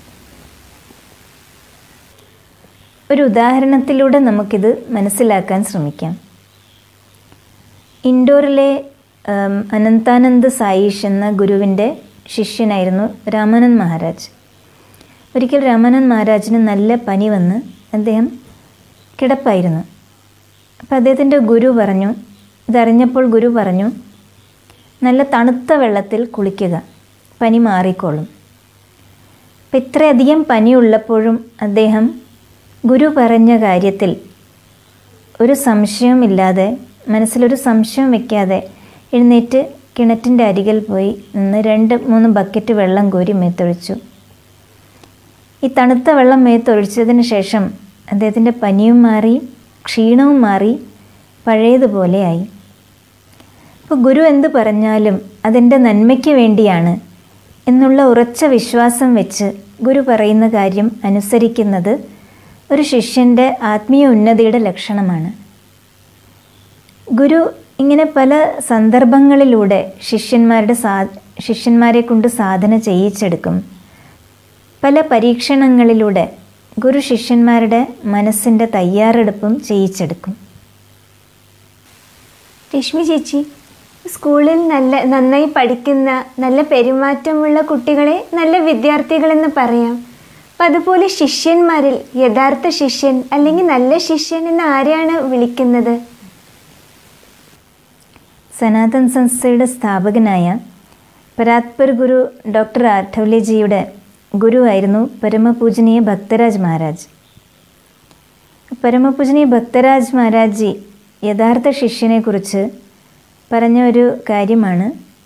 ഒരു ഉദാഹരണത്തിലൂടെ നമുക്കിത് മനസ്സിലാക്കാൻ ശ്രമിക്കാം ഇൻഡോറിലെ ഉം, അനന്താനന്ദ സായിഷ് എന്ന ഗുരുവിൻ്റെ ശിഷ്യനായിരുന്നു രാമാനന്ദ് മഹാരാജ് ഒരിക്കൽ രാമാനന്ദ് മഹാരാജിന് നല്ല പനി വന്ന് അദ്ദേഹം കിടപ്പായിരുന്നു അപ്പോൾ അദ്ദേഹത്തിൻ്റെ ഗുരു പറഞ്ഞു ഇതറിഞ്ഞപ്പോൾ ഗുരു പറഞ്ഞു നല്ല തണുത്ത വെള്ളത്തിൽ കുളിക്കുക പനി മാറിക്കോളും അപ്പം ഇത്രയധികം പനിയുള്ളപ്പോഴും അദ്ദേഹം ഗുരു പറഞ്ഞ കാര്യത്തിൽ ഒരു സംശയവുമില്ലാതെ മനസ്സിലൊരു സംശയം വെക്കാതെ എഴുന്നേറ്റ് കിണറ്റിൻ്റെ അരികിൽ പോയി നിന്ന് രണ്ട് മൂന്ന് ബക്കറ്റ് വെള്ളം കോരി മേത്തൊഴിച്ചു ഈ തണുത്ത വെള്ളം മേത്തൊഴിച്ചതിന് ശേഷം അദ്ദേഹത്തിൻ്റെ പനിയും മാറി ക്ഷീണവും മാറി പഴയതുപോലെയായി അപ്പോൾ ഗുരു എന്ത് പറഞ്ഞാലും അതെൻ്റെ നന്മയ്ക്ക് വേണ്ടിയാണ് എന്നുള്ള ഉറച്ച വിശ്വാസം വെച്ച് ഗുരു പറയുന്ന കാര്യം അനുസരിക്കുന്നത് ഒരു ശിഷ്യൻ്റെ ആത്മീയ ഉന്നതിയുടെ ലക്ഷണമാണ് ഗുരു ഇങ്ങനെ പല സന്ദർഭങ്ങളിലൂടെ ശിഷ്യന്മാരുടെ സാ ശിഷ്യന്മാരെ കൊണ്ട് സാധന ചെയ്യിച്ചെടുക്കും പല പരീക്ഷണങ്ങളിലൂടെ ഗുരു ശിഷ്യന്മാരുടെ മനസ്സിൻ്റെ തയ്യാറെടുപ്പും ചെയ്യിച്ചെടുക്കും രശ്മി ചേച്ചി സ്കൂളിൽ നല്ല നന്നായി പഠിക്കുന്ന നല്ല പെരുമാറ്റമുള്ള കുട്ടികളെ നല്ല വിദ്യാർത്ഥികളെന്ന് പറയാം അപ്പം അതുപോലെ ശിഷ്യന്മാരിൽ യഥാർത്ഥ ശിഷ്യൻ അല്ലെങ്കിൽ നല്ല ശിഷ്യൻ എന്ന് ആരെയാണ് വിളിക്കുന്നത് സനാതൻ സംസ്ഥയുടെ സ്ഥാപകനായ പരാത്പർ ഗുരു ഡോക്ടർ ആഠവ്ലെജിയുടെ ഗുരുവായിരുന്നു പരമപൂജനീയ ഭക്തരാജ് മഹാരാജ് പരമപൂജനീയ ഭക്തരാജ് മഹാരാജ് ജി യഥാർത്ഥ ശിഷ്യനെക്കുറിച്ച് പറഞ്ഞ ഒരു കാര്യമാണ്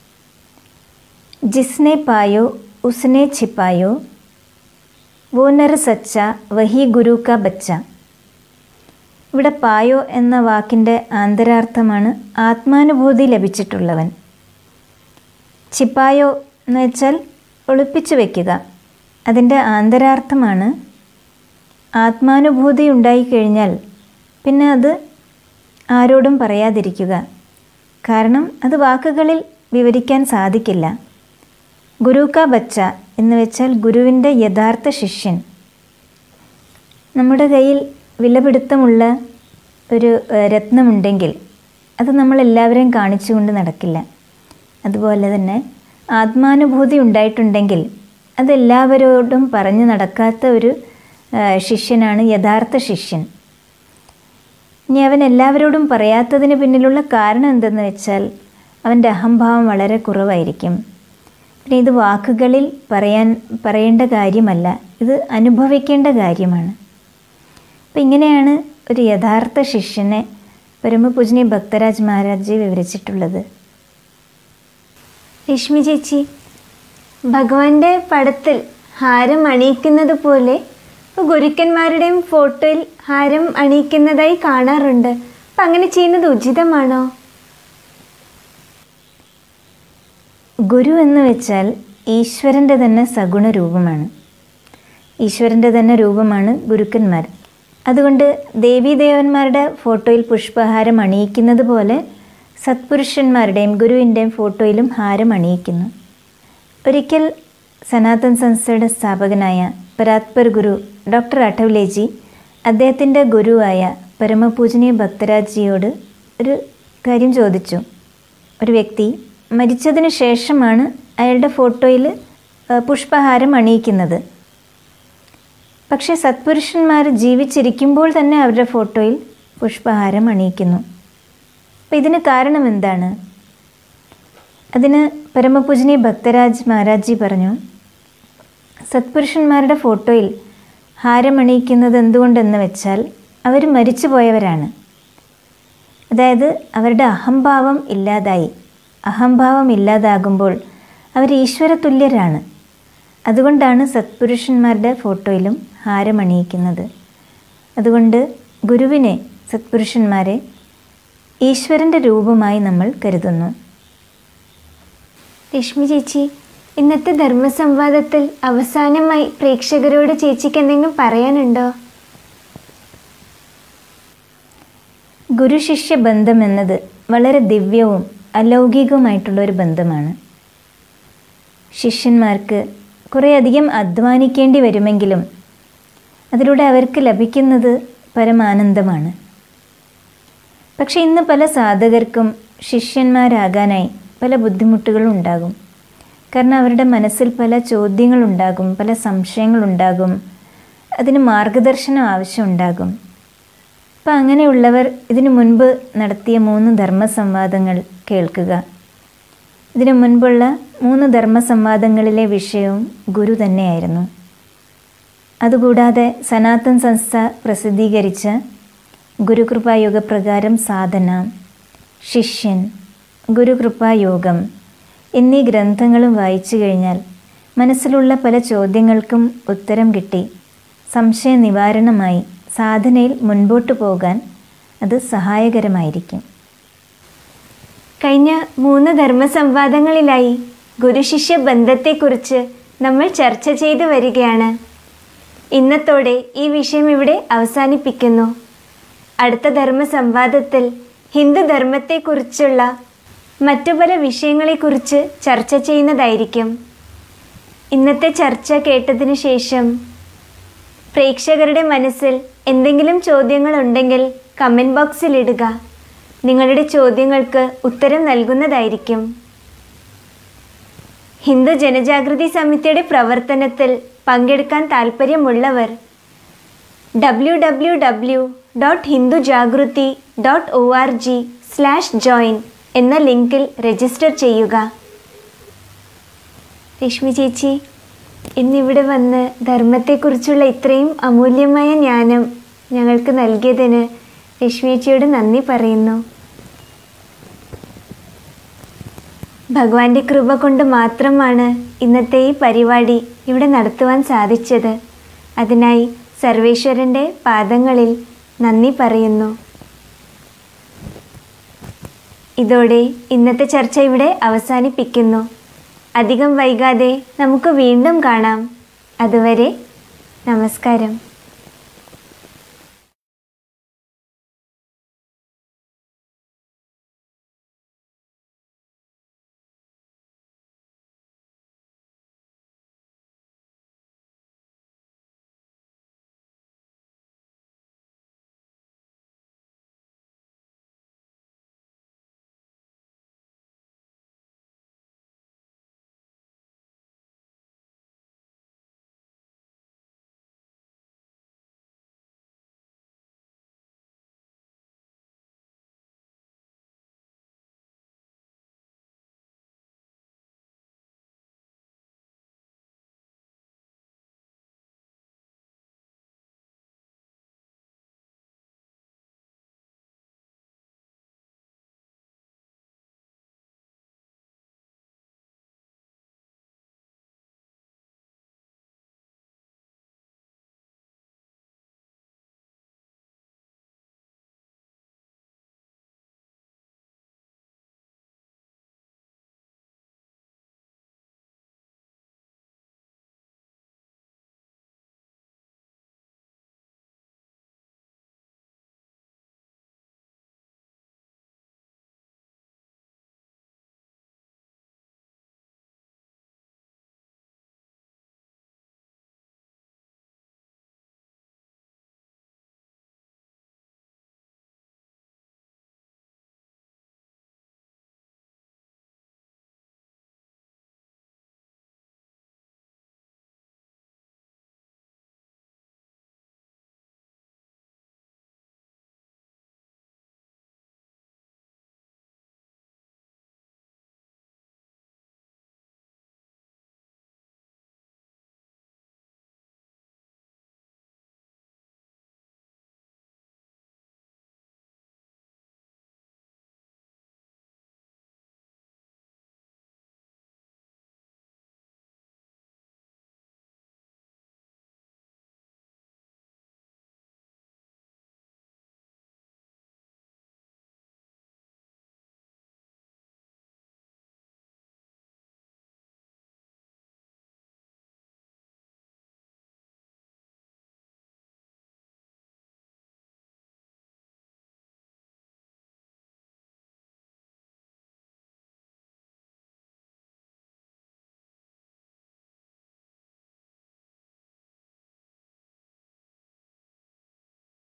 ജിസ്നെ പായോ ഉസ്നെ ഛിപ്പായോ വോ നർ സച്ച വഹി ഗുരു കാ ബച്ച ഇവിടെ പായോ എന്ന വാക്കിൻ്റെ ആന്തരാർത്ഥമാണ് ആത്മാനുഭൂതി ലഭിച്ചിട്ടുള്ളവൻ ചിപ്പായോ എന്ന് വെച്ചാൽ ഒളിപ്പിച്ചു വയ്ക്കുക അതിൻ്റെ ആന്തരാർത്ഥമാണ് ആത്മാനുഭൂതി ഉണ്ടായിക്കഴിഞ്ഞാൽ പിന്നെ അത് ആരോടും പറയാതിരിക്കുക കാരണം അത് വാക്കുകളിൽ വിവരിക്കാൻ സാധിക്കില്ല ഗുരു കാ ബച്ച എന്ന് വെച്ചാൽ ഗുരുവിൻ്റെ യഥാർത്ഥ ശിഷ്യൻ നമ്മുടെ കയ്യിൽ വിലപിടുത്തമുള്ള ഒരു ഏഹ്, രത്നമുണ്ടെങ്കിൽ അത് നമ്മൾ എല്ലാവരെയും കാണിച്ചുകൊണ്ട് നടക്കില്ല അതുപോലെ തന്നെ ആത്മാനുഭൂതി ഉണ്ടായിട്ടുണ്ടെങ്കിൽ അതെല്ലാവരോടും പറഞ്ഞു നടക്കാത്ത ഒരു ഏഹ്, ശിഷ്യനാണ് യഥാർത്ഥ ശിഷ്യൻ ഇനി അവൻ എല്ലാവരോടും പറയാത്തതിന് പിന്നിലുള്ള കാരണം എന്തെന്ന് വെച്ചാൽ അവൻ്റെ അഹംഭാവം വളരെ കുറവായിരിക്കും പിന്നെ ഇത് വാക്കുകളിൽ പറയാൻ പറയേണ്ട കാര്യമല്ല ഇത് അനുഭവിക്കേണ്ട കാര്യമാണ് അപ്പം ഇങ്ങനെയാണ് ഒരു യഥാർത്ഥ ശിഷ്യനെ പരമപൂജനീയ ഭക്തരാജ് മഹാരാജ് വിവരിച്ചിട്ടുള്ളത് രശ്മി ചേച്ചി ഭഗവാന്റെ പടത്തിൽ ഹാരം അണിയിക്കുന്നത് പോലെ ഇപ്പോൾ ഗുരുക്കന്മാരുടെയും ഫോട്ടോയിൽ ഹാരം അണിയിക്കുന്നതായി കാണാറുണ്ട് അപ്പം അങ്ങനെ ചെയ്യുന്നത് ഉചിതമാണോ ഗുരു എന്ന് വെച്ചാൽ ഈശ്വരൻ്റെ തന്നെ സഗുണ രൂപമാണ് ഈശ്വരൻ്റെ തന്നെ രൂപമാണ് ഗുരുക്കന്മാർ അതുകൊണ്ട് ദേവീദേവന്മാരുടെ ഫോട്ടോയിൽ പുഷ്പഹാരം അണിയിക്കുന്നത് പോലെ സത്പുരുഷന്മാരുടെയും ഗുരുവിൻ്റെയും ഫോട്ടോയിലും ഹാരം അണിയിക്കുന്നു ഒരിക്കൽ സനാതൻ സംസ്ഥയുടെ സ്ഥാപകനായ പരാത്പർ ഗുരു ഡോക്ടർ അഠവ്ലേജി അദ്ദേഹത്തിൻ്റെ ഗുരുവായ പരമപൂജനീയ ഭക്തരാജിയോട് ഒരു കാര്യം ചോദിച്ചു ഒരു വ്യക്തി മരിച്ചതിന് ശേഷമാണ് അയാളുടെ ഫോട്ടോയിൽ ആ, പുഷ്പഹാരം അണിയിക്കുന്നത് പക്ഷേ സത്പുരുഷന്മാർ ജീവിച്ചിരിക്കുമ്പോൾ തന്നെ അവരുടെ ഫോട്ടോയിൽ പുഷ്പഹാരം അണിയിക്കുന്നു അപ്പം ഇതിന് കാരണം എന്താണ് അതിന് പരമപൂജനീയ ഭക്തരാജ് മഹാരാജ് ജി പറഞ്ഞു സത്പുരുഷന്മാരുടെ ഫോട്ടോയിൽ ഹാരമണിയിക്കുന്നത് എന്തുകൊണ്ടെന്ന് വെച്ചാൽ അവർ മരിച്ചു പോയവരാണ് അതായത് അവരുടെ അഹംഭാവം ഇല്ലാതായി അഹംഭാവം ഇല്ലാതാകുമ്പോൾ അവർ ഈശ്വര തുല്യരാണ് അതുകൊണ്ടാണ് സത്പുരുഷന്മാരുടെ ഫോട്ടോയിലും ഹാരമണിയിക്കുന്നത് അതുകൊണ്ട് ഗുരുവിനെ സത്പുരുഷന്മാരെ ഈശ്വരൻ്റെ രൂപമായി നമ്മൾ കരുതുന്നു രശ്മി ചേച്ചി ഇന്നത്തെ ധർമ്മസംവാദത്തിൽ അവസാനമായി പ്രേക്ഷകരോട് ചേച്ചിക്ക് എന്തെങ്കിലും പറയാനുണ്ടോ ഗുരുശിഷ്യ ബന്ധം എന്നത് വളരെ ദിവ്യവും അലൗകികവുമായിട്ടുള്ള ഒരു ബന്ധമാണ് ശിഷ്യന്മാർക്ക് കുറേയധികം അധ്വാനിക്കേണ്ടി വരുമെങ്കിലും അതിലൂടെ അവർക്ക് ലഭിക്കുന്നത് പരമാനന്ദമാണ് പക്ഷെ ഇന്ന് പല സാധകർക്കും ശിഷ്യന്മാരാകാനായി പല ബുദ്ധിമുട്ടുകളും ഉണ്ടാകും കാരണം അവരുടെ മനസ്സിൽ പല ചോദ്യങ്ങളുണ്ടാകും പല സംശയങ്ങളുണ്ടാകും അതിന് മാർഗദർശനം ആവശ്യമുണ്ടാകും അപ്പം അങ്ങനെയുള്ളവർ ഇതിനു മുൻപ് നടത്തിയ മൂന്ന് ധർമ്മസംവാദങ്ങൾ കേൾക്കുക ഇതിനു മുൻപുള്ള മൂന്ന് ധർമ്മസംവാദങ്ങളിലെ വിഷയവും ഗുരു തന്നെയായിരുന്നു അതുകൂടാതെ സനാതൻ സംസ്ഥ പ്രസിദ്ധീകരിച്ച ഗുരുകൃപായോഗപ്രകാരം സാധന ശിഷ്യൻ ഗുരുകൃപായോഗം എന്നീ ഗ്രന്ഥങ്ങളും വായിച്ചു കഴിഞ്ഞാൽ മനസ്സിലുള്ള പല ചോദ്യങ്ങൾക്കും ഉത്തരം കിട്ടി സംശയ നിവാരണമായി സാധനയിൽ മുൻപോട്ട് പോകാൻ അത് സഹായകരമായിരിക്കും കഴിഞ്ഞ മൂന്ന് ധർമ്മസംവാദങ്ങളിലായി ഗുരുശിഷ്യ ബന്ധത്തെക്കുറിച്ച് നമ്മൾ ചർച്ച ചെയ്തു വരികയാണ് ഇന്നത്തോടെ ഈ വിഷയം ഇവിടെ അവസാനിപ്പിക്കുന്നു അടുത്ത ധർമ്മസംവാദത്തിൽ ഹിന്ദു ധർമ്മത്തെക്കുറിച്ചുള്ള മറ്റു പല വിഷയങ്ങളെക്കുറിച്ച് ചർച്ച ചെയ്യുന്നതായിരിക്കും ഇന്നത്തെ ചർച്ച കേട്ടതിന് ശേഷം പ്രേക്ഷകരുടെ മനസ്സിൽ എന്തെങ്കിലും ചോദ്യങ്ങളുണ്ടെങ്കിൽ കമൻറ്റ് ബോക്സിൽ ഇടുക നിങ്ങളുടെ ചോദ്യങ്ങൾക്ക് ഉത്തരം നൽകുന്നതായിരിക്കും ഹിന്ദു ജനജാഗൃതി സമിതിയുടെ പ്രവർത്തനത്തിൽ പങ്കെടുക്കാൻ താൽപ്പര്യമുള്ളവർ W W W dot Hindu Jagruti dot O R G slash join എന്ന ലിങ്കിൽ രജിസ്റ്റർ ചെയ്യുക രശ്മി ചേച്ചി ഇന്നിവിടെ വന്ന് ധർമ്മത്തെക്കുറിച്ചുള്ള ഇത്രയും അമൂല്യമായ ജ്ഞാനം ഞങ്ങൾക്ക് നൽകിയതിന് രശ്മി ചേച്ചിയോട് നന്ദി പറയുന്നു ഭഗവാന്റെ കൃപ കൊണ്ട് മാത്രമാണ് ഇന്നത്തെ ഈ പരിപാടി ഇവിടെ നടത്തുവാൻ സാധിച്ചത് അതിനായി സർവേശ്വരൻ്റെ പാദങ്ങളിൽ നന്ദി പറയുന്നു ഇതോടെ ഇന്നത്തെ ചർച്ച ഇവിടെ അവസാനിപ്പിക്കുന്നു അധികം വൈകാതെ നമുക്ക് വീണ്ടും കാണാം അതുവരെ നമസ്കാരം